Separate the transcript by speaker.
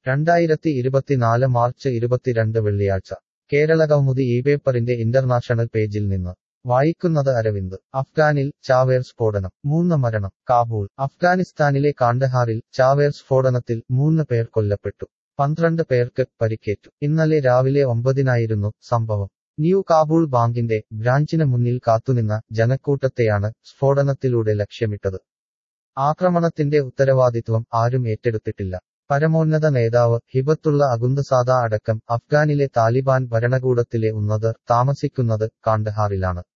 Speaker 1: രണ്ടായിരത്തി ഇരുപത്തിനാല് മാർച്ച് ഇരുപത്തിരണ്ട് വെള്ളിയാഴ്ച കേരള കൗമുദി ഈ പേപ്പറിന്റെ ഇന്റർനാഷണൽ പേജിൽ നിന്ന് വായിക്കുന്നത് അരവിന്ദ് അഫ്ഗാനിൽ ചാവേർ സ്ഫോടനം മൂന്ന് മരണം കാബൂൾ അഫ്ഗാനിസ്ഥാനിലെ കാണ്ഡഹാറിൽ ചാവേർ സ്ഫോടനത്തിൽ മൂന്ന് പേർ കൊല്ലപ്പെട്ടു പന്ത്രണ്ട് പേർക്ക് പരിക്കേറ്റു ഇന്നലെ രാവിലെ ഒമ്പതിനായിരുന്നു സംഭവം ന്യൂ കാബൂൾ ബാങ്കിന്റെ ബ്രാഞ്ചിന് മുന്നിൽ കാത്തുനിന്ന ജനക്കൂട്ടത്തെയാണ് സ്ഫോടനത്തിലൂടെ ലക്ഷ്യമിട്ടത് ആക്രമണത്തിന്റെ ഉത്തരവാദിത്വം ആരും ഏറ്റെടുത്തിട്ടില്ല പരമോന്നത നേതാവ് ഹിബത്തുള്ള അഗുന്തസാദ അടക്കം അഫ്ഗാനിലെ താലിബാൻ ഭരണകൂടത്തിലെ ഉന്നതർ താമസിക്കുന്നത് കാണ്ഡഹാറിലാണ്